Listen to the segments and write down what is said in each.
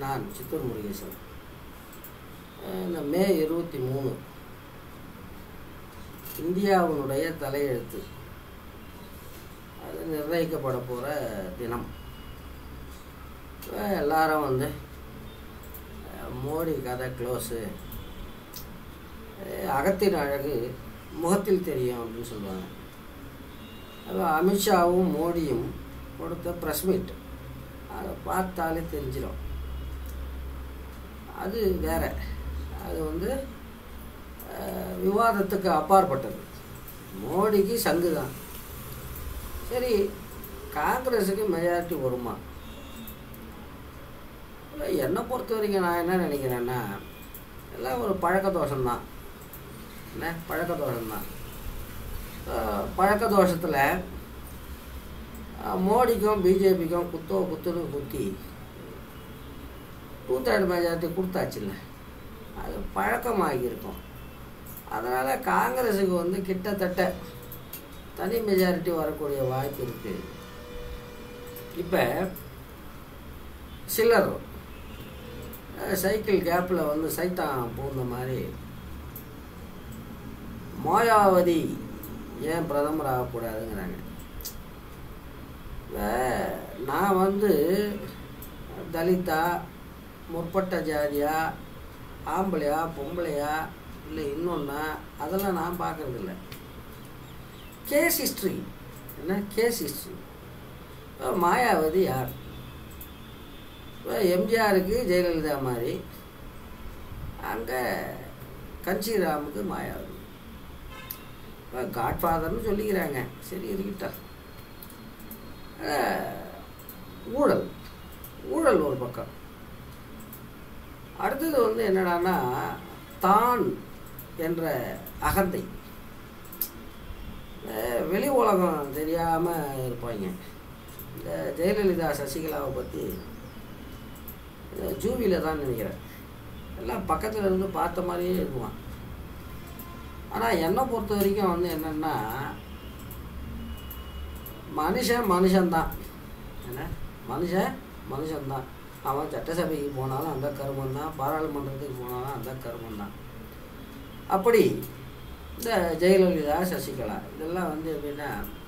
நான் சித்தூர் முருகேசன் அஹ் இந்த மே இருபத்தி மூணு இந்தியாவினுடைய தலையெழுத்து அது நிர்ணயிக்கப்பட போகிற தினம் இப்ப எல்லாரும் வந்து அஹ், மோடி கதை க்ளோஸு அகத்தின் அழகு முகத்தில் தெரியும் அப்படின்னு சொல்லுவாங்க அப்போ அமித்ஷாவும் மோடியும் கொடுத்த ப்ரெஸ் மீட் அதை பார்த்தாலே தெரிஞ்சிடும் அது வேற அது வந்து அஹ், விவாதத்துக்கு அப்பாற்பட்டது மோடிக்கு சங்கு தான் சரி காங்கிரஸுக்கு மெஜாரிட்டி வருமா இல்ல, என்னை பொறுத்த வரைக்கும் நான் என்ன நினைக்கிறேன்னா எல்லாம் ஒரு பழக்க தோஷம்தான் என்ன பழக்க தோஷம்தான் அஹ், பழக்க தோஷத்தில் மோடிக்கும் பிஜேபிக்கும் குத்தோ குத்துன்னு குத்தி டூ தேர்ட் மெஜாரிட்டி கொடுத்தாச்சுல்ல அது பழக்கமாகியிருக்கும் அதனால் காங்கிரஸுக்கு வந்து கிட்டத்தட்ட தனி மெஜாரிட்டி வரக்கூடிய வாய்ப்பு இருக்குது இப்போ சிலர் அஹ், சைக்கிள் கேப்பில் வந்து சைத்தான் பூந்த மாதிரி மாயாவதி ஏன் பிரதமர் ஆகக்கூடாதுங்கிறாங்க இப்ப நான் வந்து தலிதா முற்பட்ட ஜாதியா ஆம்பளையா பொம்பளையா இல்லை இன்னொன்னா அதெல்லாம் நான் பார்க்கறதில்ல கேஸ் ஹிஸ்ட்ரி என்ன கேஸ் ஹிஸ்ட்ரி மாயாவதி யார் இப்போ எம்ஜிஆருக்கு ஜெயலலிதா மாதிரி அங்கே கன்சிராமுக்கு மாயாவதி இப்போ காட்ஃபாதர்னு சொல்லிக்கிறாங்க சரி இருக்கட்டும் அஹ், ஊழல் ஊழல் ஒரு பக்கம் அடுத்தது வந்து என்னடான்னா தான் என்ற அகந்தை அஹ், வெளி உலகம் தெரியாமல் இருப்பாங்க இந்த ஜெயலலிதா சசிகலாவை பற்றி ஜூவியில் தான் நினைக்கிறேன் எல்லாம் பக்கத்தில் இருந்து பார்த்த மாதிரியே இருக்குவான் ஆனால் என்னை பொறுத்த வரைக்கும் வந்து என்னென்னா மனுஷன் மனுஷன்தான் என்ன மனுஷன் மனுஷன்தான் அவன் சட்டசபைக்கு போனாலும் அந்த கருமம் தான் பாராளுமன்றத்துக்கு போனாலும் அந்த கருமம் தான் அப்படி இந்த ஜெயலலிதா சசிகலா இதெல்லாம் வந்து எப்படின்னா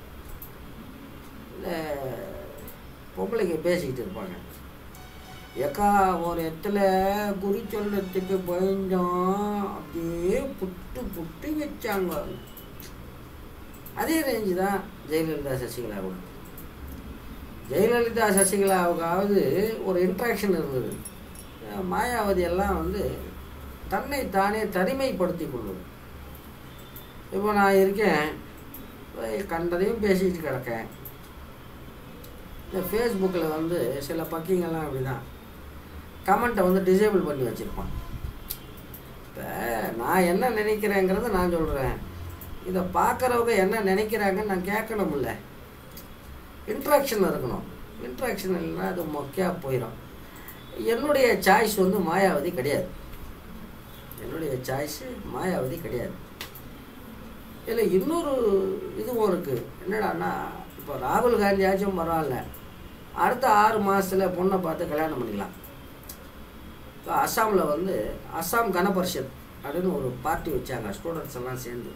இந்த பொம்பளைங்க பேசிக்கிட்டு இருப்பாங்க ஏக்கா ஒரு இடத்துல குறி சொல்றதுக்கு பயந்தோம் அப்படியே புட்டு புட்டு வச்சாங்க அதே ரேஞ்சு தான் ஜெயலலிதா சசிகலாவோட ஜெயலலிதா சசிகலாவுக்காவது ஒரு இன்ட்ராக்ஷன் இருந்தது அஹ் மாயாவதி எல்லாம் வந்து தன்னை தானே தனிமைப்படுத்தி கொள்வது இப்போ நான் இருக்கேன் போய் கண்டதையும் பேசிக்கிட்டு கிடக்கேன் இந்த ஃபேஸ்புக்கில் வந்து சில பக்கிங்கெல்லாம் அப்படி தான் கமெண்ட்டை வந்து டிசேபிள் பண்ணி வச்சுருப்பான் இப்போ நான் என்ன நினைக்கிறேங்கிறத நான் சொல்கிறேன் இதை பார்க்குறவங்க என்ன நினைக்கிறாங்கன்னு நான் கேட்கணும்ல இன்ட்ராக்ஷன் இருக்கணும் இன்ட்ராக்ஷன் இல்லைன்னா அது மொக்கையாக போயிடும் என்னுடைய சாய்ஸ் வந்து மாயாவதி கிடையாது என்னுடைய சாய்ஸு மாயாவதி கிடையாது இதில் இன்னொரு இதுவும் இருக்குது என்னடான்னா இப்போ ராகுல் காந்தியாச்சும் பரவாயில்ல அடுத்த ஆறு மாதத்தில் பொண்ணை பார்த்து கல்யாணம் பண்ணிக்கலாம் இப்போ அஸ்ஸாமில் வந்து அஸ்ஸாம் கனபரிஷத் அப்படின்னு ஒரு பார்ட்டி வச்சாங்க ஸ்டூடெண்ட்ஸ் எல்லாம் சேர்ந்து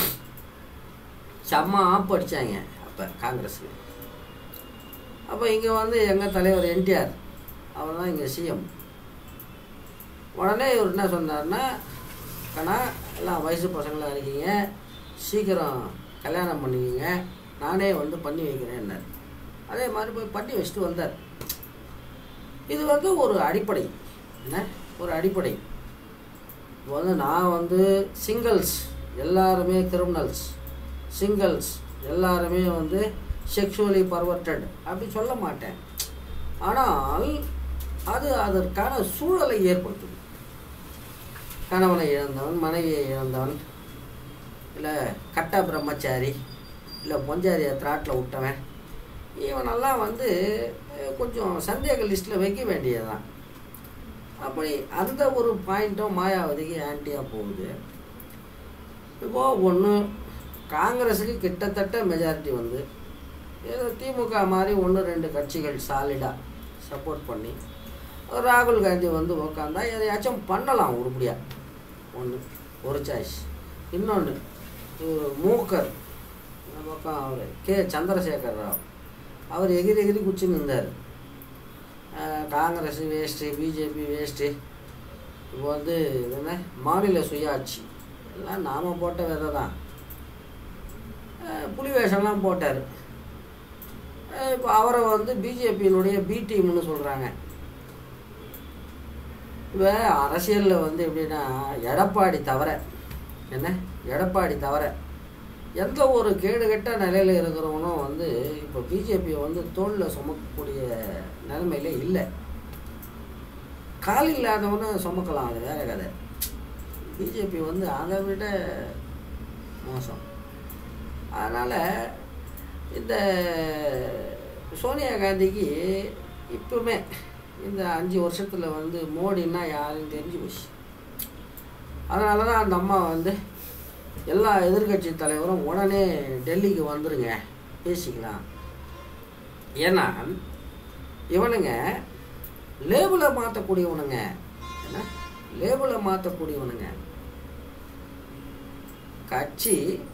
செம்ம ஆப் அடித்தாங்க அப்போ காங்கிரஸுக்கு அப்போ இங்கே வந்து எங்கள் தலைவர் என்டிஆர் அவர் தான் இங்கே சிஎம் உடனே இவர் என்ன சொன்னார்னா கண்ணா எல்லாம் வயசு பசங்களாக இருக்கீங்க சீக்கிரம் கல்யாணம் பண்ணிக்கிங்க நானே வந்து பண்ணி வைக்கிறேன்னார் அதே மாதிரி போய் பண்ணி வச்சுட்டு வந்தார் இது வந்து ஒரு அடிப்படை என்ன ஒரு அடிப்படை இப்போ வந்து நான் வந்து சிங்கிள்ஸ் எல்லாருமே கிரிமினல்ஸ் சிங்கிள்ஸ் எல்லாருமே வந்து செக்ஷுவலி பர்வர்டட் அப்படி சொல்ல மாட்டேன் ஆனால் அது அதற்கான சூழலை ஏற்படுத்தும் கணவனை இழந்தவன் மனைவியை இழந்தவன் இல்லை கட்ட பிரம்மச்சாரி இல்லை பொஞ்சாரியை திராட்டில் விட்டவன் இவனெல்லாம் வந்து அஹ், கொஞ்சம் சந்தேக லிஸ்ட்டில் வைக்க வேண்டியதுதான் அப்படி அந்த ஒரு பாயிண்ட்டும் மாயாவதிக்கு ஆன்ட்டியாக போகுது இப்போது ஒன்று காங்கிரஸுக்கு கிட்டத்தட்ட மெஜாரிட்டி வந்து ஏதோ திமுக மாதிரி ஒன்று ரெண்டு கட்சிகள் சாலிடாக சப்போர்ட் பண்ணி ராகுல் காந்தி வந்து உக்காந்தா எதையாச்சும் பண்ணலாம் உருப்படியாக ஒன்று ஒரு சாய்ஸ் இன்னொன்று மூக்கர் இந்த பக்கம் அவர் கே சந்திரசேகர் ராவ் அவர் எகிரி எகிரி குச்சின்னு இருந்தார் காங்கிரஸ் வேஸ்ட்டு பிஜேபி வேஸ்ட்டு இப்போ வந்து இது என்ன மாநில சுயாட்சி எல்லாம் நாம் போட்ட விதை தான் அஹ் புலி வேஷம்லாம் போட்டார் இப்போ அவரை வந்து பிஜேபியினுடைய பி டீம்னு சொல்கிறாங்க இப்போ அரசியலில் வந்து எப்படின்னா எடப்பாடி தவிர என்ன எடப்பாடி தவிர எந்த ஒரு கேடுகெட்ட நிலையில் இருக்கிறவனும் வந்து இப்போ பிஜேபியை வந்து தோளில் சுமக்கக்கூடிய நிலைமையில இல்லை கால் இல்லாதவனும் சுமக்கலாம் அது வேற கதை பிஜேபி வந்து அதை விட மோசம் அதனால் இந்த சோனியா காந்திக்கு இப்பவுமே இந்த அஞ்சு வருஷத்தில் வந்து மோடின்னா யாருன்னு தெரிஞ்சு போச்சு அதனால தான் அந்த அம்மா வந்து எல்லா எதிர்க்கட்சி தலைவரும் உடனே டெல்லிக்கு வந்துருங்க பேசிக்கலாம் ஏன்னா இவனுங்க லேபிளை மாற்றக்கூடியவனுங்க என்ன லேபிளை மாற்றக்கூடியவனுங்க கட்சி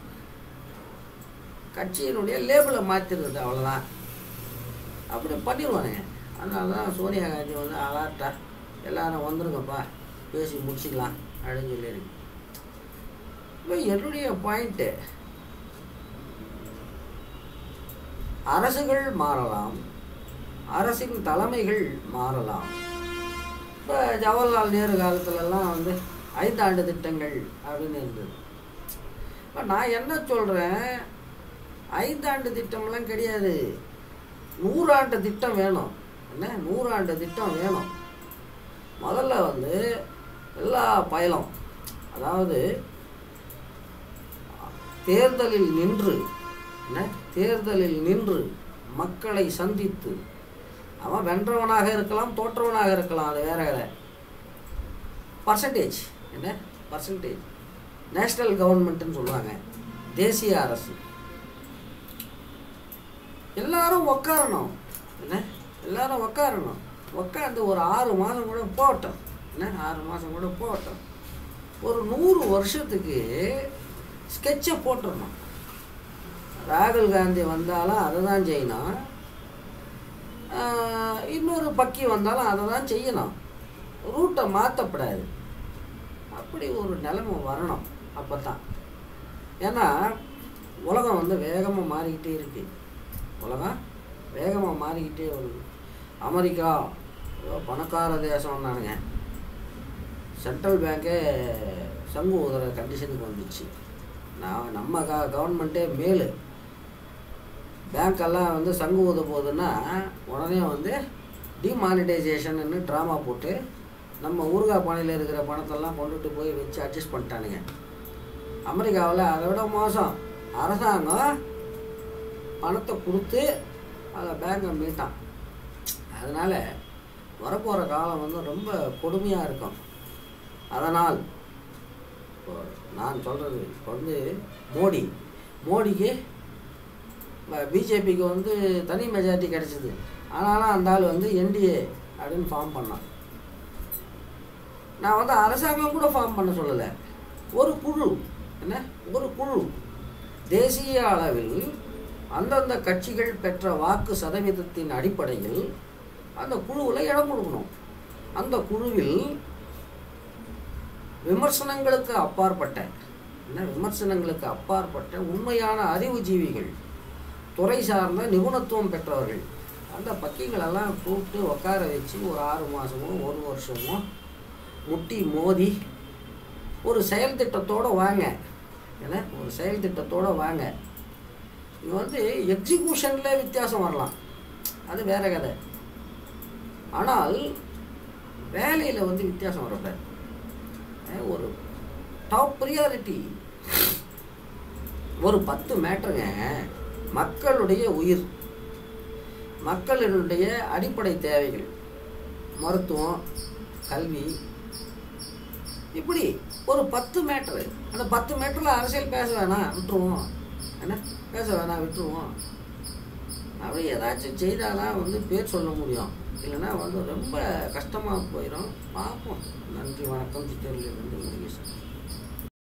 கட்சியினுடைய லேபிளை மாற்றிடுறது அவ்வளோதான் அப்படி பண்ணிடுவானுங்க அதனால தான் சோனியா காந்தி வந்து அலாட்டா எல்லாரும் வந்துருங்கப்பா பேசி முடிச்சிக்கலாம் அப்படின்னு சொல்லியிருக்கு இப்போ என்னுடைய பாயிண்ட்டு அரசுகள் மாறலாம் அரசின் தலைமைகள் மாறலாம் இப்போ ஜவஹர்லால் நேரு காலத்துலலாம் வந்து ஐந்தாண்டு திட்டங்கள் அப்படின்னு இருந்தது இப்போ நான் என்ன சொல்கிறேன் ஐந்தாண்டு திட்டம்லாம் கிடையாது நூறாண்டு திட்டம் வேணும் என்ன நூறாண்டு திட்டம் வேணும் முதல்ல வந்து எல்லா பயலும் அதாவது தேர்தலில் நின்று என்ன தேர்தலில் நின்று மக்களை சந்தித்து அவன் வென்றவனாக இருக்கலாம் தோற்றவனாக இருக்கலாம் அது வேற வேற பர்சன்டேஜ் என்ன பர்சன்டேஜ் நேஷ்னல் கவர்மெண்ட்டுன்னு சொல்லுவாங்க தேசிய அரசு எல்லாரும் உக்காரணும் என்ன எல்லாரும் உக்காரணும் உக்காந்து ஒரு ஆறு மாதம் கூட போகட்டும் என்ன ஆறு மாதம் கூட போகட்டும் ஒரு நூறு வருஷத்துக்கு ஸ்கெட்சை போட்டுடணும் ராகுல் காந்தி வந்தாலும் அதை தான் செய்யணும் ஆஹ் இன்னொரு பக்கி வந்தாலும் அதை தான் செய்யணும் ரூட்டை மாற்றப்படாது அப்படி ஒரு நிலைமை வரணும் அப்போ தான் ஏன்னா உலகம் வந்து வேகமாக மாறிக்கிட்டே இருக்கு உலகம் வேகமாக மாறிக்கிட்டே வருது அமெரிக்கா ஏதோ பணக்கார தேசம் நானுங்க சென்ட்ரல் பேங்கே சங்கு உதற கண்டிஷனுக்கு வந்துச்சு நான் நம்ம க கவர்மெண்ட்டே மேலு பேங்க்கெல்லாம் வந்து சங்கு ஊத போகுதுன்னா உடனே வந்து டிமானிட்டைசேஷன்னு ட்ராமா போட்டு நம்ம ஊறுகாய் பானையில் இருக்கிற பணத்தெல்லாம் கொண்டுட்டு போய் வச்சு அட்ஜஸ்ட் பண்ணிட்டானுங்க அமெரிக்காவில் அதை விட மோசம் அரசாங்கம் பணத்தை கொடுத்து அதை பேங்கை மீட்டான் அதனால் வரப்போகிற காலம் வந்து ரொம்ப கொடுமையாக இருக்கும் அதனால் இப்போ நான் சொல்கிறது இப்போ வந்து மோடி மோடிக்கு பிஜேபிக்கு வந்து தனி மெஜாரிட்டி கிடச்சிது ஆனாலும் அந்த ஆள் வந்து என்டிஏ அப்படின்னு ஃபார்ம் பண்ணான் நான் வந்து அரசாங்கம் கூட ஃபார்ம் பண்ண சொல்லலை ஒரு குழு என்ன ஒரு குழு தேசிய அளவில் அந்தந்த கட்சிகள் பெற்ற வாக்கு சதவீதத்தின் அடிப்படையில் அந்த குழுவில் இடம் கொடுக்கணும் அந்த குழுவில் விமர்சனங்களுக்கு அப்பாற்பட்ட என்ன விமர்சனங்களுக்கு அப்பாற்பட்ட உண்மையான அறிவுஜீவிகள் துறை சார்ந்த நிபுணத்துவம் பெற்றவர்கள் அந்த பக்கிங்களெல்லாம் கூப்பிட்டு உட்கார வச்சு ஒரு ஆறு மாதமோ ஒரு வருஷமோ முட்டி மோதி ஒரு செயல் திட்டத்தோடு வாங்க என்ன ஒரு செயல் திட்டத்தோடு வாங்க இது வந்து எக்ஸிக்யூஷனில் வித்தியாசம் வரலாம் அது வேற கதை ஆனால் வேலையில் வந்து வித்தியாசம் வரக்கூடாது அஹ் ஒரு டாப் ப்ரியாரிட்டி ஒரு பத்து மேட்ருங்க மக்களுடைய உயிர் மக்களினுடைய அடிப்படை தேவைகள் மருத்துவம் கல்வி இப்படி ஒரு பத்து மேட்ரு அந்த பத்து மேட்டரில் அரசியல் பேச வேணாம் விட்டுருவோம் என்ன பேச வேணாம் விட்டுருவோம் அப்படி ஏதாச்சும் செய்தாதான் வந்து பேர் சொல்ல முடியும் இல்லைன்னா வந்து ரொம்ப கஷ்டமாக போயிடும் பார்ப்போம் நன்றி வணக்கம் சித்தூரிலிருந்து முருகேசன்